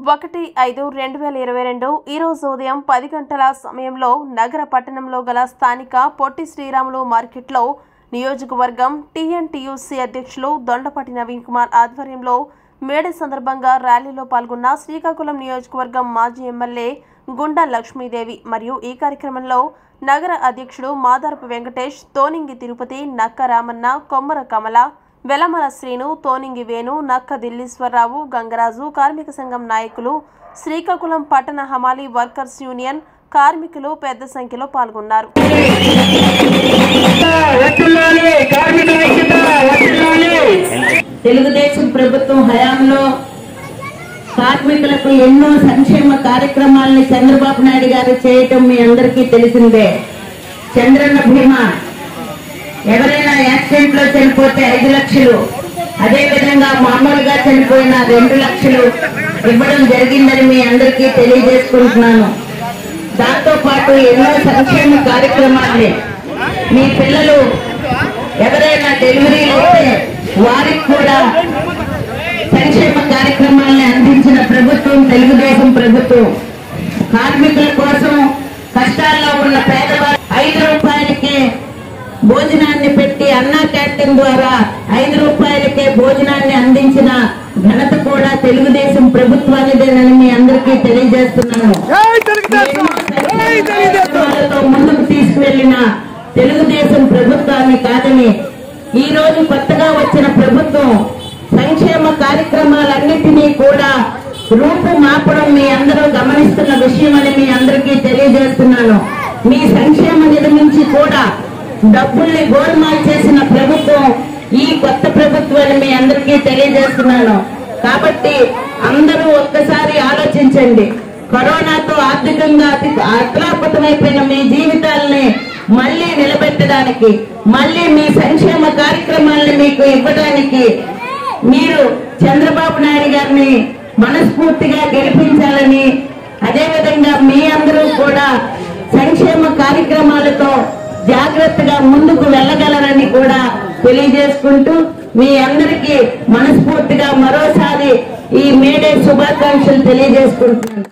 ఒకటి ఐదు రెండు వేల ఇరవై రెండు ఈరోజు ఉదయం పది గంటల సమయంలో నగర పట్టణంలో గల స్థానిక పొట్టి శ్రీరాములు మార్కెట్లో నియోజకవర్గం టీఎన్టీయూసీ అధ్యక్షులు దొండపాటి నవీన్ కుమార్ ఆధ్వర్యంలో మేడే సందర్భంగా ర్యాలీలో పాల్గొన్న శ్రీకాకుళం నియోజకవర్గం మాజీ ఎమ్మెల్యే గుండా లక్ష్మీదేవి మరియు ఈ కార్యక్రమంలో నగర అధ్యక్షుడు మాదారపు వెంకటేష్ తోనింగి తిరుపతి నక్క రామన్న కొమ్మర కమల వెలమల శ్రీను తోనింగి వేణు నక్క దిల్లీశ్వరరావు గంగరాజు కార్మిక సంఘం నాయకులు శ్రీకాకుళం పట్టణ హమాలీ వర్కర్స్ యూనియన్ కార్మికులు పెద్ద సంఖ్యలో పాల్గొన్నారు వడ్డిల్లాలి కార్మికుల ఐక్యత వడ్డిల్లాలి తెలుగుదేశం ప్రభుత్వం హయాంలో కార్మికులకు ఎన్నో సంక్షేమ కార్యక్రమాలను చంద్రబాబు నాయుడు గారు చేయటం మీ అందరికీ తెలిసిందే చంద్రన్న బీమా ఎవరైనా యాక్సిడెంట్ లో చనిపోతే ఐదు లక్షలు అదే విధంగా మామూలుగా చనిపోయిన రెండు లక్షలు ఇవ్వడం జరిగిందని మీ అందరికీ తెలియజేసుకుంటున్నాను దాంతో పాటు ఎన్నో సంక్షేమ కార్యక్రమాల్ని మీ పిల్లలు ఎవరైనా డెలివరీలు అయితే వారికి కూడా సంక్షేమ కార్యక్రమాల్ని అందించిన ప్రభుత్వం తెలుగుదేశం ప్రభుత్వం కార్మికుల కోసం కష్టాల్లో ఉన్న పేదవారు ఐదు రూపాయలకే భోజనాన్ని పెట్టి అన్నా క్యాంటీన్ ద్వారా ఐదు రూపాయలకే భోజనాన్ని అందించిన ఘనత కూడా తెలుగుదేశం ప్రభుత్వానిదేనని మీ అందరికీ తెలియజేస్తున్నాను జై తెలుగుదేశం జై తెలుగుదేశం కార్యక్రమాలతో ముందుకు తీసుకువెళ్లిన తెలుగుదేశం ప్రభుత్వాన్ని కాదని ఈ రోజు కొత్తగా వచ్చిన ప్రభుత్వం సంక్షేమ కార్యక్రమాలన్నింటినీ కూడా రూపు మాపడం మీ అందరూ గమనిస్తున్న విషయమని మీ అందరికీ తెలియజేస్తున్నాను మీ సంక్షేమ నిధి నుంచి కూడా డబ్బుల్ని గోల్మాల్ చేసిన ప్రభుత్వం ఈ కొత్త ప్రభుత్వాన్ని మీ అందరికీ తెలియజేస్తున్నాను కాబట్టి అందరూ ఒక్కసారి ఆలోచించండి కరోనాతో ఆర్థికంగా అతి అత్రాపతమైపోయిన మీ జీవితాలని మళ్ళీ నిలబెట్టడానికి మళ్ళీ మీ సంక్షేమ కార్యక్రమాలను మీకు ఇవ్వడానికి మీరు చంద్రబాబు నాయుడు గారిని మనస్ఫూర్తిగా గెలిపించాలని అదేవిధంగా మీ అందరూ కూడా సంక్షేమ కార్యక్రమాలతో జాగ్రత్తగా ముందుకు వెళ్ళగలరని కూడా తెలియజేసుకుంటూ మీ అందరికీ మనస్ఫూర్తిగా మరోసారి ఈ మేడే శుభాకాంక్షలు తెలియజేసుకుంటున్నాను